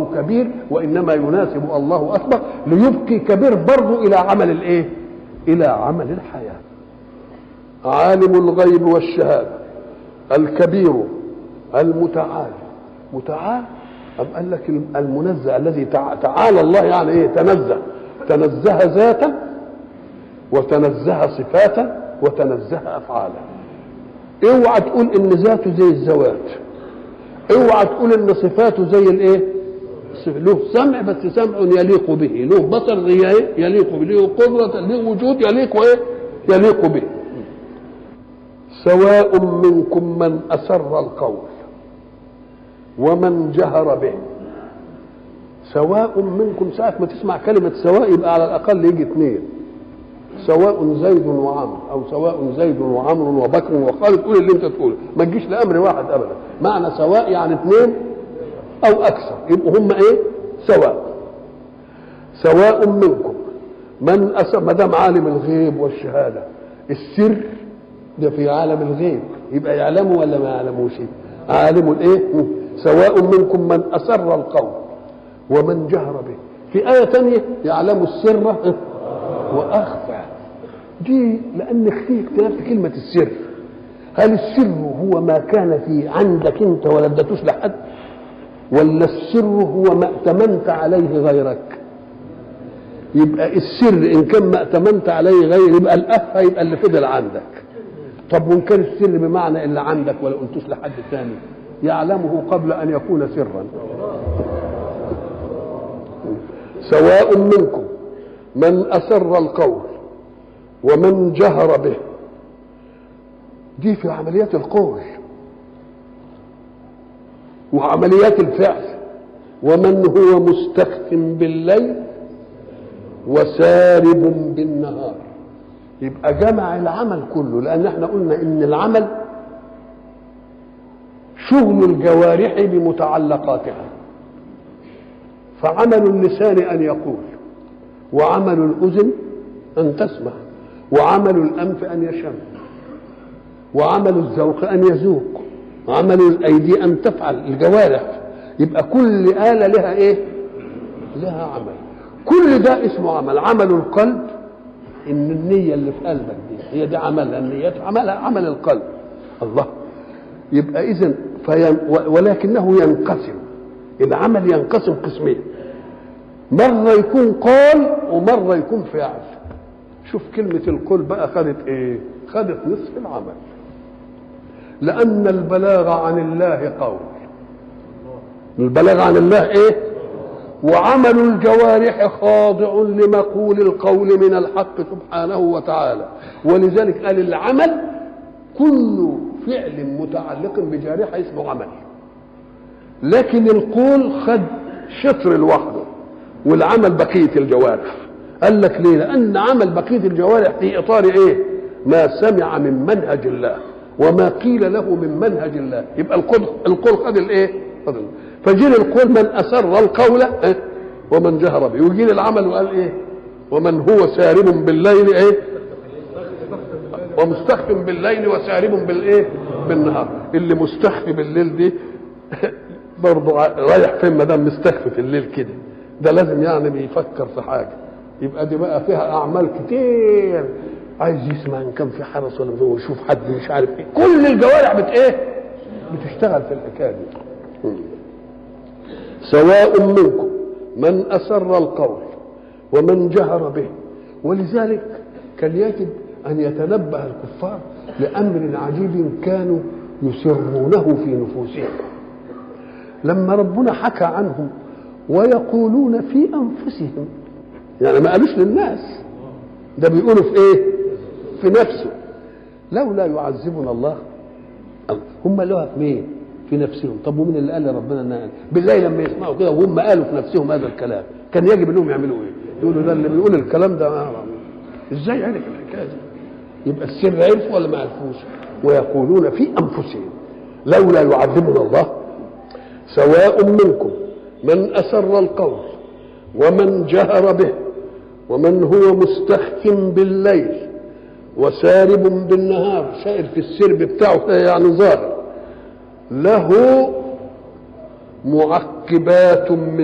كبير وانما يناسب الله اكبر ليبقي كبير برضه الى عمل الايه الى عمل الحياه عالم الغيب والشهاده الكبير المتعال متعال أم قال لك المنزه الذي تعالى الله يعني ايه تنزه تنزه ذاتا وتنزه صفاتا وتنزه افعالا اوعى تقول ان ذاته زي الذوات اوعى تقول ان صفاته زي الايه له سمع بس سمع يليق به له بصر زي ايه يليق به له قدرة له وجود يليق ايه يليق به سواء منكم من أسر القول ومن جهر به سواء منكم ساعة ما تسمع كلمة سواء يبقى على الأقل يجي اثنين سواء زيد وعمرو أو سواء زيد وعمرو وبكر وخالد قول اللي أنت تقوله ما تجيش لأمر واحد أبدا معنى سواء يعني اثنين أو أكثر يبقوا هم إيه سواء سواء منكم من أسر ما دام عالم الغيب والشهادة السر ده في عالم الغيب يبقى يعلمه ولا ما يعلموش عالم الايه سواء منكم من اسر القول ومن جهر به في آية تانية يعلم السر وأخفى دي لأن في اختلاف في كلمة السر هل السر هو ما كان في عندك أنت ولا اديتوش لحد ولا السر هو ما ائتمنت عليه غيرك يبقى السر إن كان ما ائتمنت عليه غير يبقى الأخفى يبقى اللي فضل عندك طب وان كان السر بمعنى اللي عندك ولا قلتوش لحد ثاني يعلمه قبل ان يكون سرا سواء منكم من اسر القول ومن جهر به دي في عمليات القول وعمليات الفعل ومن هو مستخف بالليل وسارب بالنهار يبقى جمع العمل كله لان احنا قلنا ان العمل شغل الجوارح بمتعلقاتها فعمل اللسان ان يقول وعمل الاذن ان تسمع وعمل الانف ان يشم وعمل الذوق ان يذوق وعمل الايدي ان تفعل الجوارح يبقى كل اله لها ايه لها عمل كل ده اسمه عمل عمل القلب ان النيه اللي في قلبك دي هي دي عملها النيات عملها عمل القلب الله يبقى اذا فين ولكنه ينقسم العمل ينقسم قسمين مره يكون قول ومره يكون فعل شوف كلمه القول بقى خدت ايه خدت نصف العمل لان البلاغ عن الله قول البلاغ عن الله ايه وعمل الجوارح خاضع لمقول القول من الحق سبحانه وتعالى ولذلك قال العمل كل فعل متعلق بجارحة اسمه عمل لكن القول خد شطر لوحده والعمل بقية الجوارح قال لك ليه لأن عمل بقية الجوارح في إطار إيه ما سمع من منهج الله وما قيل له من منهج الله يبقى القول القول خد الايه خد فجيل القول من اسر القول ومن جهر به ويجي العمل وقال ايه ومن هو سارب بالليل ايه ومستخف بالليل وسارب بالايه بالنهار اللي مستخفي بالليل دي برضه رايح فين ما دام مستخفي في الليل كده ده لازم يعني بيفكر في حاجه يبقى دي بقى فيها اعمال كتير عايز يسمع ان كان في حرس ولا هو يشوف حد مش عارف ايه كل الجوارح بت ايه بتشتغل في الحكايه دي سواء منكم من اسر القول ومن جهر به ولذلك كان يجب ان يتنبه الكفار لامر عجيب كانوا يسرونه في نفوسهم لما ربنا حكى عنهم ويقولون في انفسهم يعني ما قالوش للناس ده بيقولوا في ايه في نفسه لولا يعذبنا الله هم لها في مين في نفسهم طب ومين اللي قال لربنا ان بالله لما يسمعوا كده وهم قالوا في نفسهم هذا الكلام كان يجب انهم يعملوا ايه يقولوا ده اللي بيقول الكلام ده ما ازاي عرف الحكايه دي يبقى السر عرفوا ولا ما عرفوش ويقولون في انفسهم لولا يعذبنا الله سواء منكم من اسر القول ومن جهر به ومن هو مستخف بالليل وسارب بالنهار سائر في السرب بتاعه يعني ظاهر له معقبات من